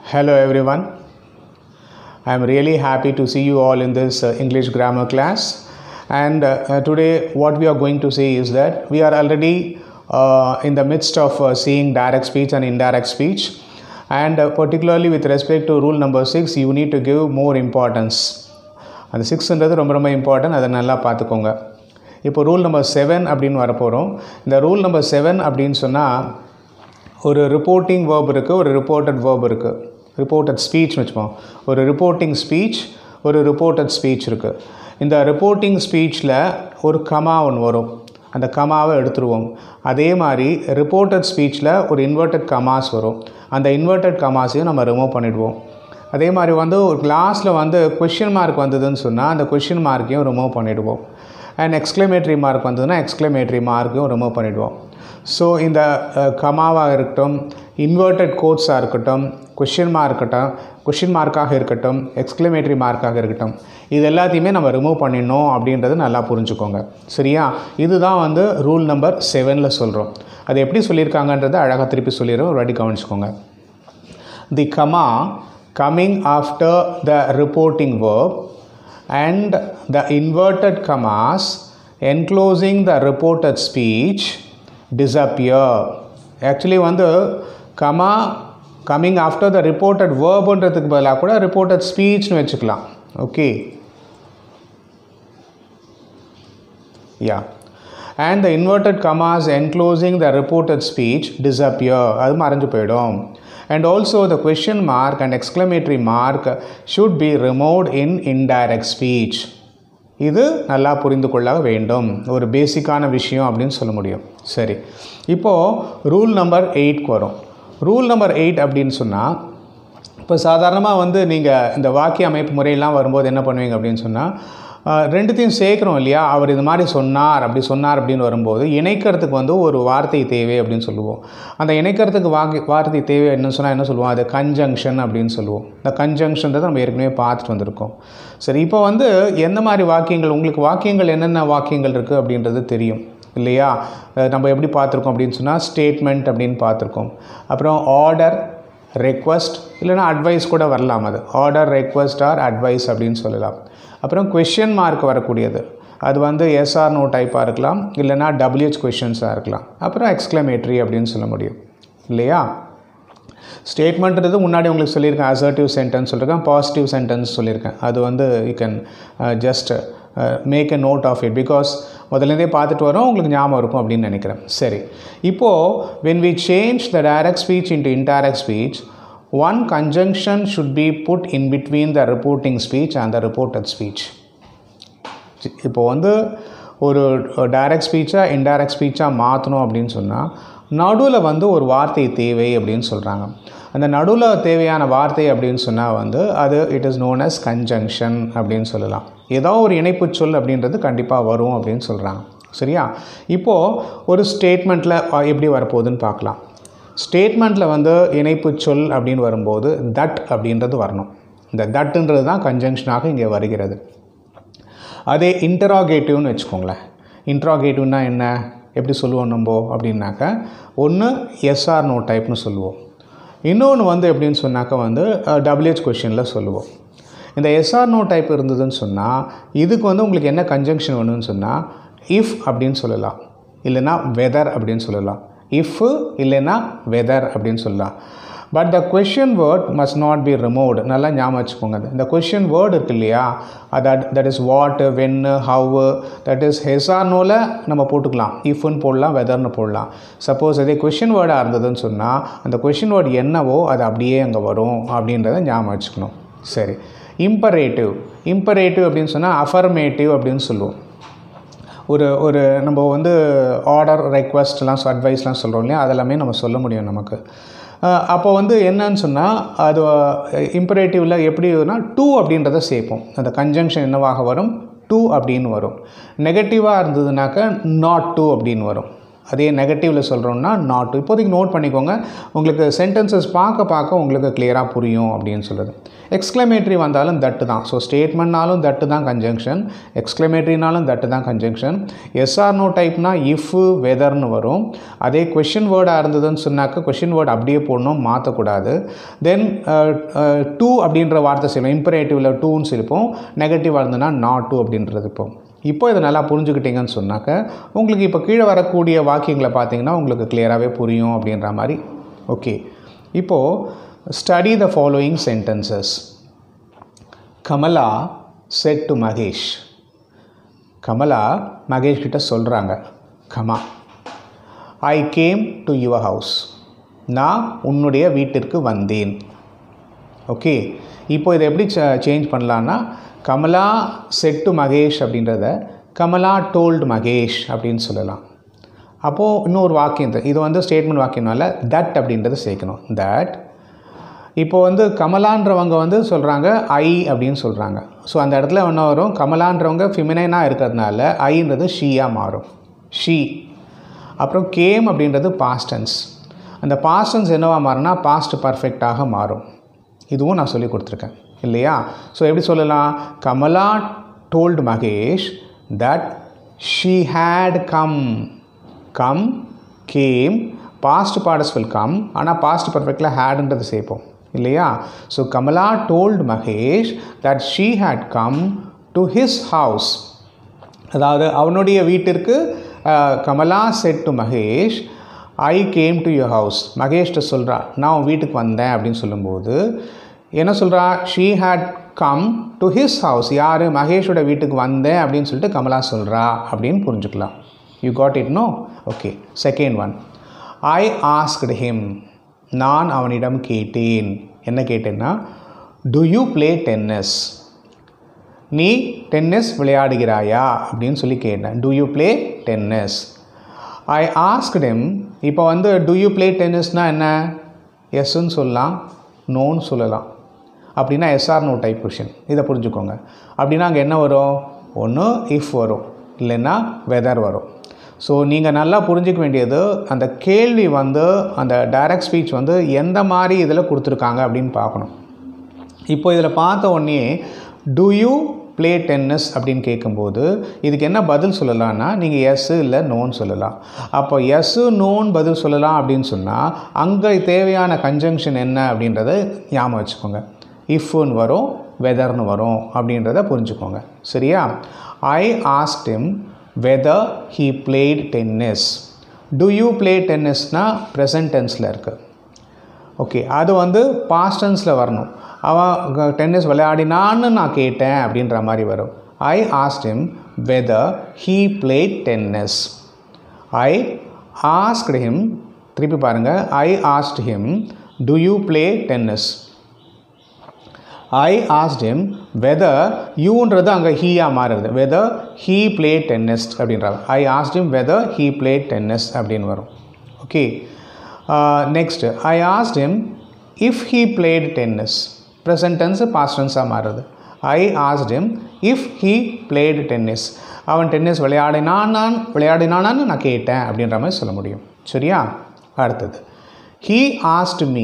Hello everyone. I am really happy to see you all in this uh, English grammar class. And uh, uh, today, what we are going to see is that we are already uh, in the midst of uh, seeing direct speech and indirect speech. And uh, particularly with respect to rule number six, you need to give more importance. அந்த சிக்ஸ்ன்றது ரொம்ப ரொம்ப important அதை நல்லா பார்த்துக்கோங்க இப்போ rule number seven அப்படின்னு வரப்போகிறோம் இந்த rule number seven அப்படின்னு சொன்னால் ஒரு ரிப்போர்ட்டிங் வேர்ப் இருக்குது ஒரு ரிப்போர்ட்டட் வேர்ப் இருக்குது ரிப்போர்ட்டட் ஸ்பீச் வச்சுப்போம் ஒரு ரிப்போர்ட்டிங் ஸ்பீச் ஒரு ரிப்போர்ட்டட் ஸ்பீச் இருக்குது இந்த ரிப்போர்ட்டிங் ஸ்பீச்சில் ஒரு கமா ஒன்று வரும் அந்த கமாவை எடுத்துருவோம் அதே மாதிரி ரிப்போர்ட்டட் ஸ்பீச்சில் ஒரு இன்வெர்ட்டட் கமாஸ் வரும் அந்த இன்வெர்ட்டட் கமாஸையும் நம்ம ரிமூவ் பண்ணிடுவோம் அதே மாதிரி வந்து ஒரு கிளாஸில் வந்து கொஷின் மார்க் வந்ததுன்னு சொன்னால் அந்த கொஷின் மார்க்கையும் ரிமூவ் பண்ணிவிடுவோம் அண்ட் எக்ஸ்க்ளமேட்ரி மார்க் வந்ததுன்னா எக்ஸ்க்ளமேட்ரி மார்க்கையும் ரிமூவ் பண்ணிவிடுவோம் ஸோ இந்த கமாவாக இருக்கட்டும் இன்வெர்ட்டட் கோட்ஸாக இருக்கட்டும் கொஷின் மார்க் இருக்கட்டும் கொஷின் மார்க்காக இருக்கட்டும் எக்ஸ்க்ளமேட்ரி மார்க்காக இருக்கட்டும் இது எல்லாத்தையுமே நம்ம ரிமூவ் பண்ணிடணும் அப்படின்றது நல்லா புரிஞ்சுக்கோங்க சரியா இதுதான் வந்து ரூல் நம்பர் செவனில் சொல்கிறோம் அது எப்படி சொல்லியிருக்காங்கன்றதை அழகாக திருப்பி சொல்லிடுறோம் ஒரு வாட்டி கவனிச்சுக்கோங்க the comma coming after the reporting verb and the inverted commas enclosing the reported speech disappear actually வந்து comma coming after the reported வேர்புன்றதுக்கு பதிலாக கூட ரிப்போர்ட்டட் ஸ்பீச்னு வச்சுக்கலாம் okay yeah and the inverted commas enclosing the reported speech disappear அது மறைஞ்சு போயிடும் and also the question mark and exclamatory mark should be removed in indirect speech இது நல்லா புரிந்து கொள்ள வேண்டும் ஒரு பேசிக்கான விஷயம் அப்படின்னு சொல்ல முடியும் சரி இப்போது ரூல் நம்பர் எயிட்க்கு வரும் ரூல் நம்பர் எயிட் அப்படின்னு சொன்னால் இப்போ சாதாரணமாக வந்து நீங்கள் இந்த வாக்கிய அமைப்பு முறையெல்லாம் வரும்போது என்ன பண்ணுவீங்க அப்படின்னு சொன்னால் ரெண்டுத்தையும் சேர்க்குறோம் இல்லையா அவர் இது மாதிரி சொன்னார் அப்படி சொன்னார் அப்படின்னு வரும்போது இணைக்கிறதுக்கு வந்து ஒரு வார்த்தை தேவை அப்படின்னு சொல்லுவோம் அந்த இணைக்கிறதுக்கு வாக்கி வார்த்தை தேவை என்ன சொன்னால் என்ன சொல்லுவோம் அது கன்ஜங்ஷன் அப்படின்னு சொல்லுவோம் இந்த கன்ஜங்ஷன்றதை நம்ம ஏற்கனவே பார்த்துட்டு வந்திருக்கோம் சரி இப்போ வந்து எந்த மாதிரி வாக்கியங்கள் உங்களுக்கு வாக்கியங்கள் என்னென்ன வாக்கியங்கள் இருக்குது அப்படின்றது தெரியும் இல்லையா நம்ம எப்படி பார்த்துருக்கோம் அப்படின்னு சொன்னால் ஸ்டேட்மெண்ட் அப்படின்னு பார்த்துருக்கோம் அப்புறம் ஆர்டர் ரெக்வஸ்ட் இல்லைனா அட்வைஸ் கூட வரலாம் அது ஆர்டர் ரெக்வஸ்ட் ஆர் அட்வைஸ் அப்படின்னு சொல்லலாம் அப்புறம் கொஷின் மார்க் வரக்கூடியது அது வந்து எஸ்ஆர் நோ டைப்பாக இருக்கலாம் இல்லைனா டபிள்யூஹெச் கொஷின்ஸாக இருக்கலாம் அப்புறம் எக்ஸ்க்ளமேட்ரி அப்படின்னு சொல்ல முடியும் இல்லையா ஸ்டேட்மெண்ட்றது முன்னாடி உங்களுக்கு சொல்லியிருக்கேன் அசர்ட்டிவ் சென்டென்ஸ் சொல்லியிருக்கேன் பாசிட்டிவ் சென்டென்ஸ் சொல்லியிருக்கேன் அது வந்து you can just make a note of it because முதலேருந்தே பார்த்துட்டு வரோம் உங்களுக்கு ஞாபகம் இருக்கும் அப்படின்னு நினைக்கிறேன் சரி இப்போது when we change the direct speech into indirect speech one conjunction should be put in between the reporting speech and the reported speech இப்போ வந்து ஒரு டைரக்ட் ஸ்பீச்சாக இன்டைரக்ட் ஸ்பீச்சாக மாற்றணும் அப்படின்னு சொன்னால் நடுவில் வந்து ஒரு வார்த்தை தேவை அப்படின்னு சொல்கிறாங்க அந்த நடுவில் தேவையான வார்த்தை அப்படின்னு சொன்னால் வந்து அது it is known as conjunction அப்படின்னு சொல்லலாம் ஏதோ ஒரு இணைப்பு சொல் அப்படின்றது கண்டிப்பாக வரும் அப்படின்னு சொல்கிறாங்க சரியா இப்போது ஒரு ஸ்டேட்மெண்ட்டில் எப்படி வரப்போகுதுன்னு பார்க்கலாம் ஸ்டேட்மெண்ட்டில் வந்து இணைப்பு சொல் அப்படின்னு வரும்போது தட் அப்படின்றது வரணும் இந்த தட்டுன்றது தான் கன்ஜங்ஷனாக இங்கே வருகிறது அதே இன்டராகேட்டிவ்னு வச்சுக்கோங்களேன் இன்ட்ராகேட்டிவ்னா என்ன எப்படி சொல்லுவோம் நம்ம அப்படின்னாக்க ஒன்று எஸ்ஆர் நோ டைப்னு சொல்லுவோம் இன்னொன்று வந்து எப்படின்னு சொன்னாக்கா வந்து டபிள்யூஹெச் கொஷினில் சொல்லுவோம் இந்த எஸ்ஆர் நோ டைப் இருந்ததுன்னு சொன்னால் இதுக்கு வந்து உங்களுக்கு என்ன கன்ஜங்ஷன் வேணும்னு சொன்னால் இஃப் அப்படின்னு சொல்லலாம் இல்லைன்னா வெதர் அப்படின்னு சொல்லலாம் இஃப் இல்லைன்னா வெதர் அப்படின்னு சொல்லலாம் but the question word must not be removed நல்லா ஞாபகம் வச்சுக்கோங்க இந்த கொஷின் வேர்டு இருக்கு இல்லையா that that is what when how that is ஹெசானோவில் நம்ம போட்டுக்கலாம் இஃப்னு போடலாம் வெதர்னு போடலாம் சப்போஸ் அதே கொஷின் வேர்டாக இருந்ததுன்னு சொன்னால் அந்த கொஷின் வேர்டு என்னவோ அது அப்படியே அங்கே வரும் அப்படின்றத ஞாபகம் வச்சுக்கணும் சரி இம்பரேட்டிவ் இம்பரேட்டிவ் அப்படின்னு சொன்னால் அஃபர்மேட்டிவ் அப்படின்னு சொல்லுவோம் ஒரு ஒரு நம்ம வந்து ஆர்டர் ரெக்வஸ்ட்லாம் அட்வைஸ்லாம் சொல்கிறோம் இல்லையா அதெல்லாமே நம்ம சொல்ல முடியும் நமக்கு அப்போ வந்து என்னன்னு சொன்னால் அது இம்பரேட்டிவில் எப்படி வரும்னா டூ அப்படின்றத சேர்ப்போம் அந்த கன்ஜங்ஷன் என்னவாக வரும் டூ அப்படின்னு வரும் நெகட்டிவாக இருந்ததுனாக்க நாட் டூ அப்படின்னு வரும் அதே நெகட்டிவில் சொல்கிறோம்னா நாட் டு இப்போதைக்கு நோட் பண்ணிக்கோங்க உங்களுக்கு சென்டென்சஸ் பார்க்க பார்க்க உங்களுக்கு கிளியராக புரியும் அப்படின்னு சொல்லுது எக்ஸ்க்ளமேட்ரி வந்தாலும் தட்டு தான் ஸோ ஸ்டேட்மெண்ட்னாலும் தட்டு தான் கன்ஜங்ஷன் எக்ஸ்க்ளமேட்ரினாலும் தட்டு தான் கன்ஜங்ஷன் எஸ்ஆர் நோ டைப்னா இஃப் வெதர்னு வரும் அதே கொஷின் வேர்டாக இருந்ததுன்னு சொன்னாக்க கொஷின் வேர்டு அப்படியே போடணும் மாற்றக்கூடாது தென் டூ அப்படின்ற வார்த்தை சொல்லுவோம் இம்பரேட்டிவில் டூன்னு சொல்லிப்போம் நெகட்டிவாக இருந்ததுன்னா நாட் டூ அப்படின்றது இப்போ இப்போ இதை நல்லா புரிஞ்சுக்கிட்டீங்கன்னு சொன்னாக்க உங்களுக்கு இப்போ கீழே வரக்கூடிய வாக்கியங்களை பார்த்தீங்கன்னா உங்களுக்கு கிளியராகவே புரியும் அப்படின்ற மாதிரி ஓகே இப்போது study the following sentences Kamala said to Mahesh Kamala Mahesh கிட்ட சொல்கிறாங்க comma I came to your house நான் உன்னுடைய வீட்டிற்கு வந்தேன் ஓகே இப்போ இதை எப்படி சேஞ்ச் பண்ணலான்னா கமலா செட் டு மகேஷ் அப்படின்றத கமலா டோல்டு மகேஷ் அப்படின்னு சொல்லலாம் அப்போது இன்னொரு வாக்கியம் இது- இது வந்து ஸ்டேட்மெண்ட் வாக்கியம்னால தட் அப்படின்றத சேர்க்கணும் தட் இப்போ வந்து கமலான்றவங்க வந்து சொல்கிறாங்க ஐ அப்படின்னு சொல்கிறாங்க ஸோ அந்த இடத்துல என்ன வரும் கமலான்றவங்க ஃபிமினைனாக இருக்கிறதுனால ஐன்றது ஷீயாக மாறும் ஷீ அப்புறம் கேம் அப்படின்றது பாஸ்டன்ஸ் அந்த பாஸ்டன்ஸ் என்னவா மாறும்னா பாஸ்ட் பர்ஃபெக்டாக மாறும் இதுவும் நான் சொல்லி கொடுத்துருக்கேன் இல்லையா ஸோ எப்படி சொல்லலாம் Kamala told Mahesh that she had come come came past parts will come ஆனால் பாஸ்ட் பர்ஃபெக்டில் ஹேடுன்றது சேர்ப்போம் இல்லையா so Kamala told Mahesh that she had come to his house அதாவது அவனுடைய வீட்டிற்கு ah, Kamala said to Mahesh I came to your house மகேஷ்ட சொல்கிறா நான் உன் வீட்டுக்கு வந்தேன் அப்படின்னு சொல்லும்போது என்ன சொல்கிறா she had come to his house யார் மகேஷோட வீட்டுக்கு வந்தேன் அப்படின்னு சொல்லிட்டு கமலா சொல்கிறா அப்படின்னு புரிஞ்சுக்கலாம் you got it no okay second one I asked him நான் அவனிடம் கேட்டேன் என்ன கேட்டேன்னா டு யூ ப்ளே டென்னிஸ் நீ டென்னிஸ் விளையாடுகிறாயா அப்படின்னு சொல்லி கேட்டேன் do you play tennis I asked him இப்போ வந்து டு யூ ப்ளே டென்னிஸ்னால் என்ன எஸ்ன்னு சொல்லலாம் நோன்னு சொல்லலாம் அப்படின்னா எஸ்ஆர் நோ டைப் கொஷின் இதை புரிஞ்சுக்கோங்க அப்படின்னா அங்கே என்ன வரும் ஒன்று இஃப் வரும் இல்லைன்னா வெதர் வரும் ஸோ நீங்கள் நல்லா புரிஞ்சிக்க வேண்டியது அந்த கேள்வி வந்து அந்த டைரக்ட் ஸ்பீச் வந்து எந்த மாதிரி இதில் கொடுத்துருக்காங்க அப்படின்னு பார்க்கணும் இப்போ இதில் பார்த்த உடனே டு யூ ப்ளே டென்னிஸ் அப்படின்னு கேட்கும்போது இதுக்கு என்ன பதில் சொல்லலாம்னா நீங்கள் எஸ்ஸு இல்லை நோன்னு சொல்லலாம் அப்போ எஸ்ஸு நோன் பதில் சொல்லலாம் அப்படின்னு சொன்னால் அங்கே தேவையான கன்ஜங்ஷன் என்ன அப்படின்றத ஞாபகம் வச்சுக்கோங்க இஃப்னு வரும் வெதர்னு வரும் அப்படின்றத புரிஞ்சுக்கோங்க சரியா I asked him whether he played tennis do you play டென்னிஸ்னால் ப்ரெசன்ட் டென்ஸில் இருக்குது ஓகே அது வந்து பாஸ்ட் டென்ஸில் வரணும் அவன் டென்னிஸ் விளையாடினான்னு நான் கேட்டேன் அப்படின்ற மாதிரி வரும் I asked him whether he played tennis I asked him திருப்பி பாருங்கள் I asked him do you play tennis I asked him whether யூன்றது அங்கே ஹீயாக மாறுறது வெதர் ஹீ ப்ளே டென்னிஸ் அப்படின்றாங்க I asked him whether he play tennis அப்படின்னு வரும் okay next I asked him if he played tennis present tense past டென்ஸாக மாறுறது I asked him if he played tennis அவன் டென்னிஸ் விளையாடினானான் விளையாடினானான்னு நான் கேட்டேன் அப்படின்ற மாதிரி சொல்ல முடியும் சரியா அடுத்தது he asked me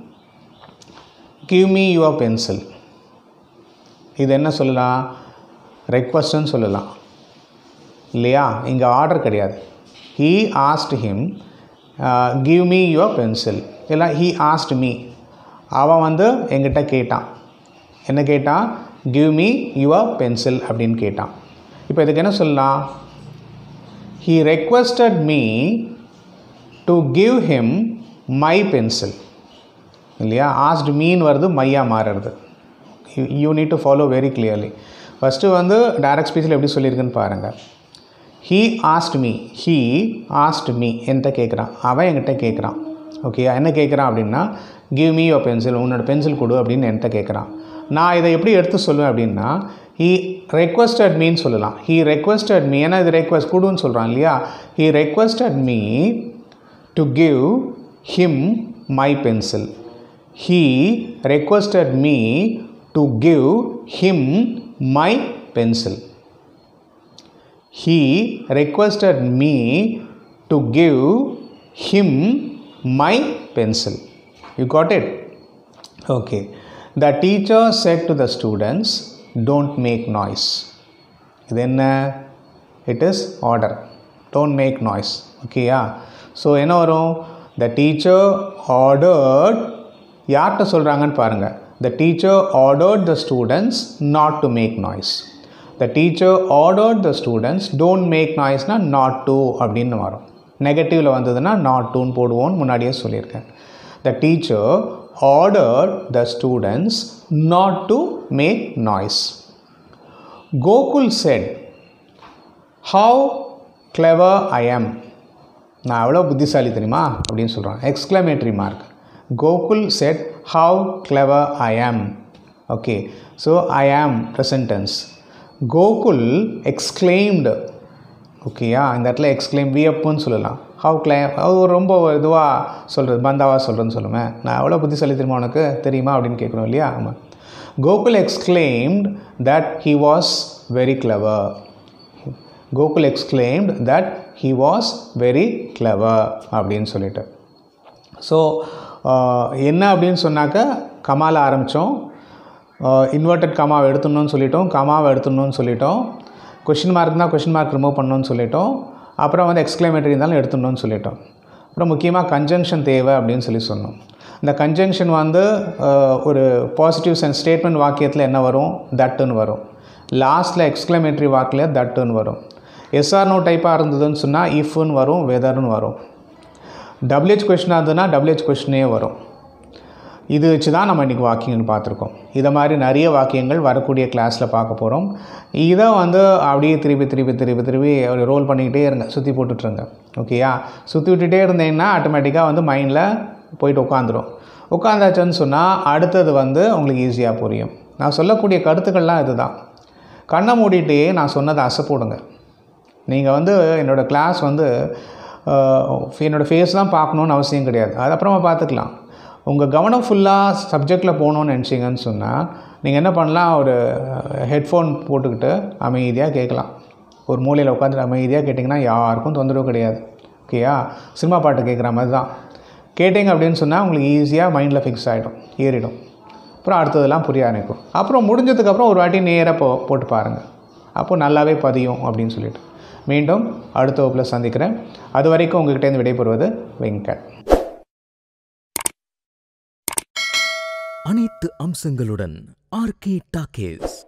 give me your pencil இது என்ன சொல்லலாம் ரெக்வஸ்ட்னு சொல்லலாம் இல்லையா இங்கே ஆர்டர் கிடையாது he asked him give me your pencil இல்லை ஹீ ஆஸ்ட் மீ அவன் வந்து என்கிட்ட கேட்டான் என்ன கேட்டான் கிவ் மீ யுவர் பென்சில் அப்படின்னு கேட்டான் இப்போ இதுக்கு என்ன சொல்லலாம் he requested me to give him my pencil இல்லையா ஆஸ்ட் மீன் வருது மையா மாறுறது you need to follow very clearly first வந்து டைரக்ட் ஸ்பீச்சில் எப்படி சொல்லியிருக்குன்னு பாருங்கள் he asked me he asked me என்கிட்ட கேட்குறான் அவன் என்கிட்ட கேட்குறான் ஓகே என்ன கேட்குறான் அப்படின்னா கிவ் மீ யோர் பென்சில் உன்னோட பென்சில் கொடு அப்படின்னு என்கிட்ட கேட்குறான் நான் இதை எப்படி எடுத்து சொல்லுவேன் அப்படின்னா ஹீ ரெக்வஸ்டட் மீன்னு சொல்லலாம் ஹீ ரெக்வஸ்டட் மீ ஏன்னா இது ரெக்வஸ்ட் கொடுன்னு சொல்கிறான் இல்லையா he requested me to give him my pencil he requested me to give him my pencil he requested me to give him my pencil you got it okay the teacher said to the students don't make noise இது என்ன it is order don't make noise ஓகேயா so என்ன வரும் the teacher ordered யார்கிட்ட சொல்கிறாங்கன்னு பாருங்கள் the teacher ordered the students not to make noise the teacher ordered the students don't make நாய்ஸ்னால் not to அப்படின்னு வரும் நெகட்டிவில் வந்ததுன்னா நாட் டூன்னு போடுவோன்னு முன்னாடியே சொல்லியிருக்கேன் the teacher order the students not to make noise Gokul said how clever I am நான் எவ்வளோ புத்திசாலி தெரியுமா அப்படின்னு சொல்கிறான் exclamatory mark Gokul said how clever I am okay so I ஆம் ப்ரெசன்டென்ஸ் கோகுல் எக்ஸ்க்ளைம்டு ஓகேயா இந்த இடத்துல எக்ஸ்க்ளைம் வியப்புன்னு சொல்லலாம் ஹவு கிளைம் அது ரொம்ப இதுவாக சொல்கிறது பந்தாவாக சொல்கிறேன்னு சொல்லுவேன் நான் எவ்வளோ புத்திசாலி தெரியுமா உனக்கு தெரியுமா அப்படின்னு கேட்குறோம் இல்லையா ஆமாம் Gokul exclaimed that he was very clever Gokul exclaimed that he was very clever அப்படின்னு சொல்லிட்டு ஸோ என்ன அப்படின்னு சொன்னாக்க கமாவில் ஆரம்பித்தோம் இன்வெர்டட் கமாவை எடுத்துடணும்னு சொல்லிட்டோம் கமாவை எடுத்துடணும்னு சொல்லிட்டோம் கொஷின் மார்க் தான் கொஷின் மார்க் ரிமூவ் பண்ணணும்னு சொல்லிட்டோம் அப்புறம் வந்து எக்ஸ்க்ளைமேட்டரி இருந்தாலும் எடுத்துடணும்னு சொல்லிட்டோம் அப்புறம் முக்கியமாக கன்ஜங்ஷன் தேவை அப்படின்னு சொல்லி சொன்னோம் இந்த கன்ஜங்ஷன் வந்து ஒரு பாசிட்டிவ் சென்ஸ் ஸ்டேட்மெண்ட் வாக்கியத்தில் என்ன வரும் தட்டுன்னு வரும் லாஸ்ட்டில் எக்ஸ்க்ளமேட்டரி வாக்கில் தட்டுன்னு வரும் எஸ்ஆர் நோ டைப்பாக இருந்ததுன்னு சொன்னால் இஃப்னு வரும் வெதர்னு வரும் டபிள்யூஹெச் கொஷினாக இருந்ததுன்னா டபிள்யூஹெச் கொஷினே வரும் இது வச்சு தான் நம்ம இன்றைக்கி வாக்கியங்கள் பார்த்துருக்கோம் இதை மாதிரி நிறைய வாக்கியங்கள் வரக்கூடிய கிளாஸில் பார்க்க போகிறோம் இதை வந்து அப்படியே திருப்பி திருப்பி திருப்பி திருப்பி ஒரு ரோல் பண்ணிக்கிட்டே இருங்க சுற்றி போட்டுட்ருங்க ஓகேயா சுற்றி விட்டுட்டே இருந்தீங்கன்னா ஆட்டோமேட்டிக்காக வந்து மைண்டில் போயிட்டு உட்காந்துரும் உட்காந்தாச்சுன்னு சொன்னால் அடுத்தது வந்து உங்களுக்கு ஈஸியாக புரியும் நான் சொல்லக்கூடிய கருத்துக்கள்லாம் இதுதான் கண்ணை மூடிட்டே நான் சொன்னதை அசைப்போடுங்க நீங்கள் வந்து என்னோடய கிளாஸ் வந்து என்னோடய ஃபேஸ் தான் பார்க்கணுன்னு அவசியம் கிடையாது அது அப்புறமா பார்த்துக்கலாம் உங்கள் கவனம் ஃபுல்லாக சப்ஜெக்டில் போகணுன்னு நினச்சிங்கன்னு சொன்னால் நீங்கள் என்ன பண்ணலாம் ஒரு ஹெட்ஃபோன் போட்டுக்கிட்டு அமைதியாக கேட்கலாம் ஒரு மூலையில் உட்காந்துட்டு அமைதியாக கேட்டிங்கன்னா யாருக்கும் தொந்தரவு கிடையாது ஓகேயா சினிமா பாட்டு கேட்குற மாதிரி தான் கேட்டிங்க அப்படின்னு சொன்னால் உங்களுக்கு ஈஸியாக மைண்டில் ஃபிக்ஸ் ஆகிடும் ஏறிடும் அப்புறம் அடுத்ததெல்லாம் புரிய ஆரம்பிக்கும் அப்புறம் முடிஞ்சதுக்கப்புறம் ஒரு வாட்டி நேராக போ போட்டு பாருங்கள் அப்போது நல்லாவே பதியும் அப்படின்னு சொல்லிட்டு மீண்டும் அடுத்த வகுப்பில் சந்திக்கிறேன் அது வரைக்கும் உங்கள்கிட்டேருந்து விடைபெறுவது வெங்கட் அனைத்து அம்சங்களுடன் ஆர்கே டாக்கேஸ்